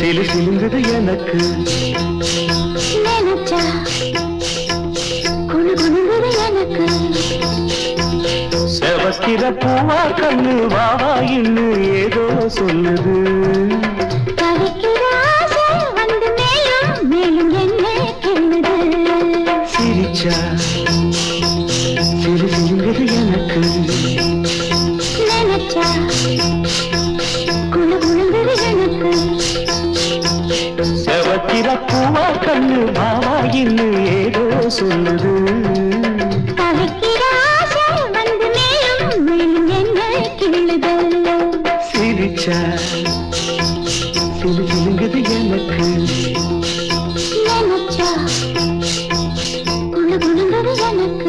சிலு சிலுங்குது எனக்கு நினைச்சா குழு குழுங்குது எனக்கு செவக்கிற பூவா கண்ணு வாவா இன்னு ஏதோ சொல்லுது தவிக்கிற ஆசை வந்து மேலும் மேலும் என்ன கிள்ளுது சிரிச்சா சிலு சிலுங்குது எனக்கு நினைச்சா குழு குழுங்குது எனக்கு செவக்கிற பூவா கண்ணு வாவா இன்னு ஏதோ சொல்லுது தவிக்கிற ஆசை வந்து மேலும் மேலும் என்ன கிள்ளுது சிரிச்சா சிலு சிலுங்குது எனக்கு நினைச்சா குழு குழுங்குது எனக்கு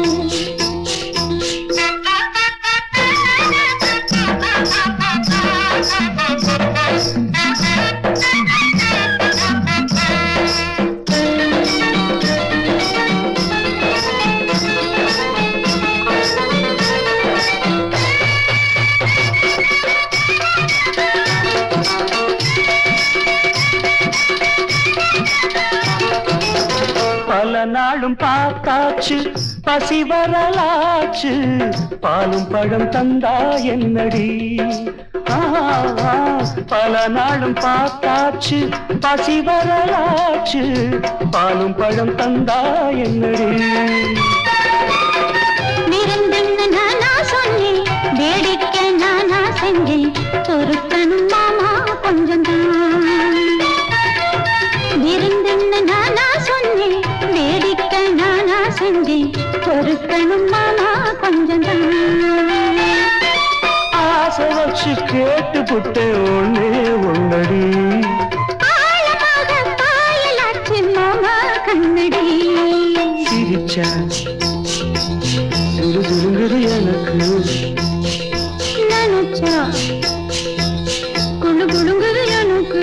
பல நாளும் பார்த்தாச்சு பசி வரலாச்சு பாலும் பழம் தந்தா என்னடி ஆ, ஆ, பல நாளும் பார்த்தாச்சு பசி வரலாச்சு பாலும் பழம் தந்தா என்னடி விருந்துன்னு நானா சொன்னேன் வேடிக்கை நானா செஞ்சேன் பொறுக்கணும் மாமா கொஞ்சம் தான் விருந்துன்னு நானா சொன்னேன் வேடிக்கை நானா செஞ்சேன் பொறுக்கணும் மாமா கொஞ்சம் தான் ஆசை வச்சு கேட்டு புட்டு ஒண்ணே ஒன்னடி ஆழமாக பாயலாச்சு மாமா கண்ணடி சிரிச்சா சுரு சுருங்குது எனக்கு நினைச்சா குழு குழுங்குது எனக்கு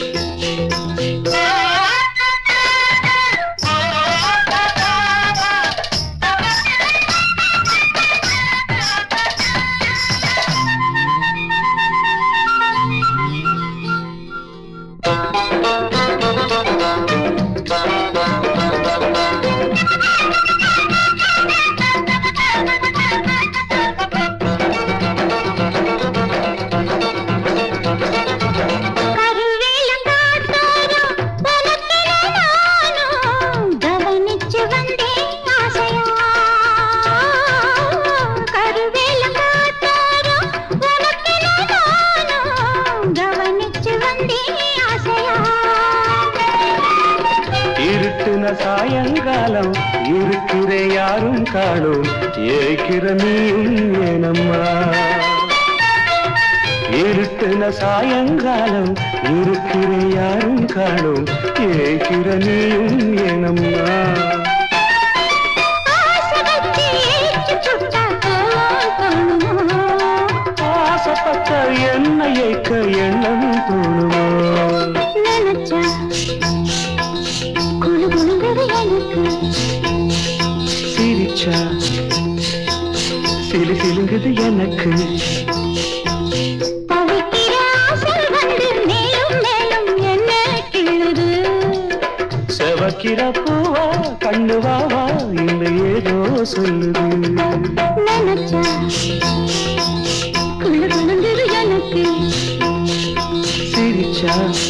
கருவேலங்காட்டோரம் உனக்கென நானும் கவனிச்சு வந்தேன் ஆசையா. கருவேலங்காட்டோரம் உனக்கென நானும் கவனிச்சு வந்தேன் ஆசையா. இருட்டுன சாயங்காலம் இருக்கிற யாரும் காணும் ஏய்க்கிற நீயும் ஏனம்மா இருட்டுன சாயங்காலம் இருக்கிற யாரும் காணும் ஏய்க்கிற நீயும் ஏனம்மா ஆசை வச்சு ஏச்சு சுட்டா தோல் தோணுமோ? ஆசைப்பட்ட என்ன ஏக்க எண்ணம் தோணுமோ நினைச்சா குழு குழுங்குது எனக்கு சிரிச்சா சிலு சிலுங்குது எனக்கு தவிக்கிற ஆசை வந்து மேலும் மேலும் என்ன கிள்ளுது செவக்கிற பூவா கண்ணு வாவா இந்த ஏதோ சொல்லுது நினைச்சா குழு குழுங்குது எனக்கு சிரிச்சா